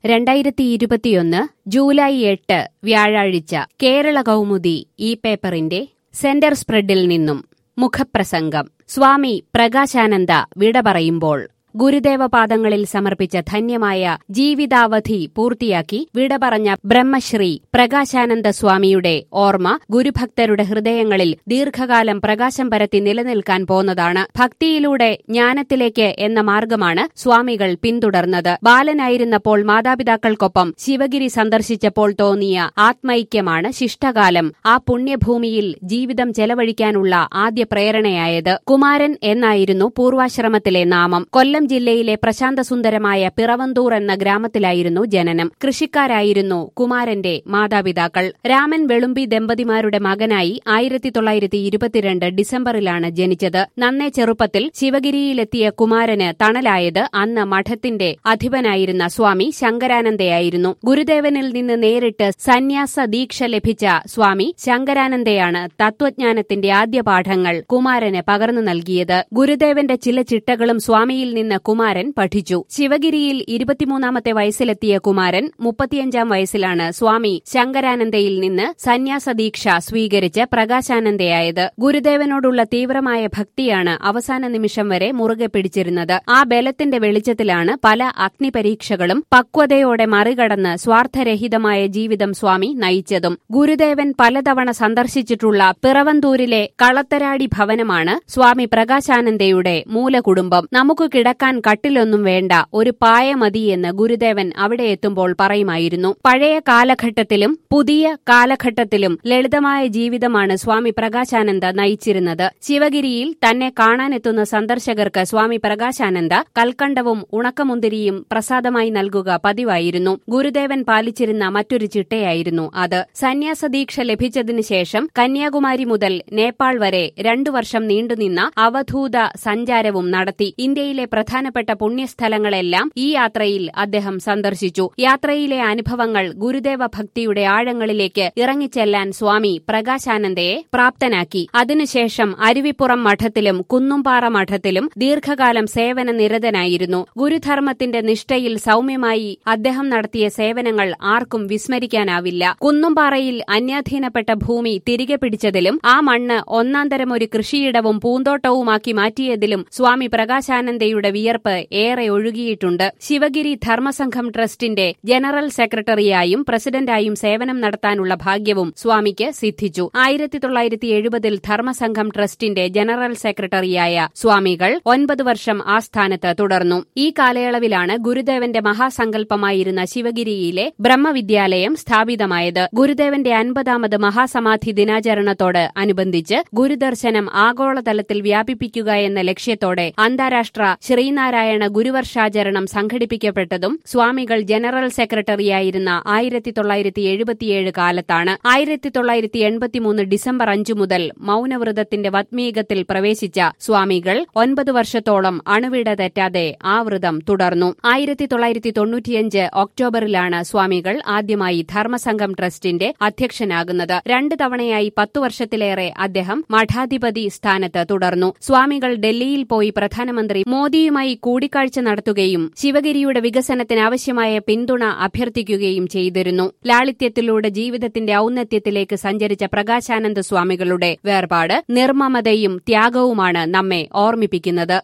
രണ്ടായിരത്തി ഇരുപത്തിയൊന്ന് ജൂലൈ എട്ട് വ്യാഴാഴ്ച കേരള കൗമുദി ഈ പേപ്പറിന്റെ സെന്റർ സ്പ്രെഡിൽ നിന്നും മുഖപ്രസംഗം സ്വാമി പ്രകാശാനന്ദ വിട പറയുമ്പോൾ ഗുരുദേവപാദങ്ങളിൽ സമർപ്പിച്ച ധന്യമായ ജീവിതാവധി പൂർത്തിയാക്കി വിട പറഞ്ഞ ബ്രഹ്മശ്രീ പ്രകാശാനന്ദ സ്വാമിയുടെ ഓർമ്മ ഗുരുഭക്തരുടെ ഹൃദയങ്ങളിൽ ദീർഘകാലം പ്രകാശം പരത്തി നിലനിൽക്കാൻ പോന്നതാണ് ഭക്തിയിലൂടെ ജ്ഞാനത്തിലേക്ക് എന്ന മാർഗമാണ് സ്വാമികൾ പിന്തുടർന്നത് ബാലനായിരുന്നപ്പോൾ മാതാപിതാക്കൾക്കൊപ്പം ശിവഗിരി സന്ദർശിച്ചപ്പോൾ തോന്നിയ ആത്മൈക്യമാണ് ശിഷ്ടകാലം ആ പുണ്യഭൂമിയിൽ ജീവിതം ചെലവഴിക്കാനുള്ള ആദ്യ പ്രേരണയായത് കുമാരൻ എന്നായിരുന്നു പൂർവാശ്രമത്തിലെ നാമം കൊല്ലം ജില്ലയിലെ പ്രശാന്തസുന്ദരമായ പിറവന്തൂർ എന്ന ഗ്രാമത്തിലായിരുന്നു ജനനം കൃഷിക്കാരായിരുന്നു കുമാരന്റെ മാതാപിതാക്കൾ രാമൻ വെളുമ്പി ദമ്പതിമാരുടെ മകനായി ആയിരത്തി തൊള്ളായിരത്തി ഇരുപത്തിരണ്ട് ഡിസംബറിലാണ് ജനിച്ചത് നന്നേ ചെറുപ്പത്തിൽ ശിവഗിരിയിലെത്തിയ കുമാരന് തണലായത് അന്ന് മഠത്തിന്റെ അധിപനായിരുന്ന സ്വാമി ശങ്കരാനന്ദയായിരുന്നു ഗുരുദേവനിൽ നിന്ന് നേരിട്ട് സന്യാസ ദീക്ഷ ലഭിച്ച സ്വാമി ശങ്കരാനന്ദയാണ് തത്വജ്ഞാനത്തിന്റെ ആദ്യ പാഠങ്ങൾ കുമാരന് പകർന്നു നൽകിയത് ഗുരുദേവന്റെ ചില ചിട്ടകളും സ്വാമിയിൽ നിന്ന് കുമാരൻ പഠിച്ചു ശിവഗിരിയിൽ ഇരുപത്തിമൂന്നാമത്തെ വയസ്സിലെത്തിയ കുമാരൻ മുപ്പത്തിയഞ്ചാം വയസ്സിലാണ് സ്വാമി ശങ്കരാനന്ദയിൽ നിന്ന് സന്യാസ ദീക്ഷ സ്വീകരിച്ച് പ്രകാശാനന്ദയായത് ഗുരുദേവനോടുള്ള തീവ്രമായ ഭക്തിയാണ് അവസാന നിമിഷം വരെ മുറുകെ പിടിച്ചിരുന്നത് ആ ബലത്തിന്റെ വെളിച്ചത്തിലാണ് പല അഗ്നിപരീക്ഷകളും പക്വതയോടെ മറികടന്ന് സ്വാർത്ഥരഹിതമായ ജീവിതം സ്വാമി നയിച്ചതും ഗുരുദേവൻ പലതവണ സന്ദർശിച്ചിട്ടുള്ള പിറവന്തൂരിലെ കളത്തരാടി ഭവനമാണ് സ്വാമി പ്രകാശാനന്ദയുടെ മൂലകുടുംബം നമുക്ക് കിടക്കാൻ കട്ടിലൊന്നും വേണ്ട ഒരു പായ മതിയെന്ന് ഗുരുദേവൻ അവിടെ എത്തുമ്പോൾ പറയുമായിരുന്നു പഴയ കാലഘട്ടത്തിലും പുതിയ കാലഘട്ടത്തിലും ലളിതമായ ജീവിതമാണ് സ്വാമി പ്രകാശാനന്ദ നയിച്ചിരുന്നത് ശിവഗിരിയിൽ തന്നെ കാണാനെത്തുന്ന സന്ദർശകർക്ക് സ്വാമി പ്രകാശാനന്ദ കൽക്കണ്ടവും ഉണക്കമുന്തിരിയും പ്രസാദമായി നൽകുക പതിവായിരുന്നു ഗുരുദേവൻ പാലിച്ചിരുന്ന മറ്റൊരു ചിട്ടയായിരുന്നു അത് സന്യാസ ദീക്ഷ ലഭിച്ചതിനു ശേഷം കന്യാകുമാരി മുതൽ നേപ്പാൾ വരെ രണ്ടു വർഷം നീണ്ടുനിന്ന അവധൂത സഞ്ചാരവും നടത്തി ഇന്ത്യയിലെ പ്രധാനപ്പെട്ട പുണ്യസ്ഥലങ്ങളെല്ലാം ഈ യാത്രയിൽ അദ്ദേഹം സന്ദർശിച്ചു യാത്രയിലെ അനുഭവങ്ങൾ ഗുരുദേവ ഭക്തിയുടെ ആഴങ്ങളിലേക്ക് ഇറങ്ങിച്ചെല്ലാൻ സ്വാമി പ്രകാശാനന്ദയെ പ്രാപ്തനാക്കി അതിനുശേഷം അരുവിപ്പുറം മഠത്തിലും കുന്നുംപാറ മഠത്തിലും ദീർഘകാലം സേവന നിരതനായിരുന്നു ഗുരുധർമ്മത്തിന്റെ നിഷ്ഠയിൽ സൗമ്യമായി അദ്ദേഹം നടത്തിയ സേവനങ്ങൾ ആർക്കും വിസ്മരിക്കാനാവില്ല കുന്നുംപാറയിൽ അന്യാധീനപ്പെട്ട ഭൂമി തിരികെ പിടിച്ചതിലും ആ മണ്ണ് ഒന്നാന്തരം ഒരു കൃഷിയിടവും പൂന്തോട്ടവുമാക്കി മാറ്റിയതിലും സ്വാമി പ്രകാശാനന്ദയുടെ വിയർപ്പ് ഏറെ ഒഴുകിയിട്ടുണ്ട് ശിവഗിരി ധർമ്മസംഘം ട്രസ്റ്റിന്റെ ജനറൽ സെക്രട്ടറിയായും പ്രസിഡന്റായും സേവനം നടത്താനുള്ള ഭാഗ്യവും സ്വാമിക്ക് സിദ്ധിച്ചു ആയിരത്തി തൊള്ളായിരത്തി എഴുപതിൽ ധർമ്മസംഘം ട്രസ്റ്റിന്റെ ജനറൽ സെക്രട്ടറിയായ സ്വാമികൾ ഒൻപത് വർഷം ആ സ്ഥാനത്ത് തുടർന്നു ഈ കാലയളവിലാണ് ഗുരുദേവന്റെ മഹാസങ്കല്പമായിരുന്ന ശിവഗിരിയിലെ ബ്രഹ്മവിദ്യാലയം സ്ഥാപിതമായത് ഗുരുദേവന്റെ അൻപതാമത് മഹാസമാധി ദിനാചരണത്തോട് അനുബന്ധിച്ച് ഗുരുദർശനം ആഗോളതലത്തിൽ വ്യാപിപ്പിക്കുക എന്ന ലക്ഷ്യത്തോടെ അന്താരാഷ്ട്ര ശ്രീനാരായണ ഗുരുവർഷാചരണം സംഘടിപ്പിക്കപ്പെട്ടതും സ്വാമികൾ ജനറൽ സെക്രട്ടറിയായിരുന്ന ആയിരത്തി തൊള്ളായിരത്തി എഴുപത്തിയേഴ് കാലത്താണ് ആയിരത്തി തൊള്ളായിരത്തി എൺപത്തിമൂന്ന് ഡിസംബർ അഞ്ചു മുതൽ മൌനവ്രതത്തിന്റെ വത്മീകത്തിൽ പ്രവേശിച്ച സ്വാമികൾ ഒൻപത് വർഷത്തോളം അണുവിട തെറ്റാതെ ആ വ്രതം തുടർന്നു ആയിരത്തി തൊള്ളായിരത്തി തൊണ്ണൂറ്റിയഞ്ച് ഒക്ടോബറിലാണ് സ്വാമികൾ ആദ്യമായി ധർമ്മസംഘം ട്രസ്റ്റിന്റെ അധ്യക്ഷനാകുന്നത് രണ്ട് തവണയായി പത്തു വർഷത്തിലേറെ അദ്ദേഹം മഠാധിപതി സ്ഥാനത്ത് തുടർന്നു സ്വാമികൾ ഡൽഹിയിൽ പോയി പ്രധാനമന്ത്രി മോദിയുമായി കൂടിക്കാഴ്ച നടത്തുകയും ശിവഗിരിയുടെ വികസനത്തിന് ആവശ്യമായ പിന്തുണ അഭ്യർത്ഥിക്കുകയും ചെയ്തിരുന്നു ലാളിത്യത്തിലൂടെ ജീവിതത്തിന്റെ ഔന്നത്യത്തിലേക്ക് സഞ്ചരിച്ച പ്രകാശാനന്ദ സ്വാമികളുടെ വേർപാട് നിർമ്മമതയും ത്യാഗവുമാണ് നമ്മെ ഓർമ്മിപ്പിക്കുന്നത്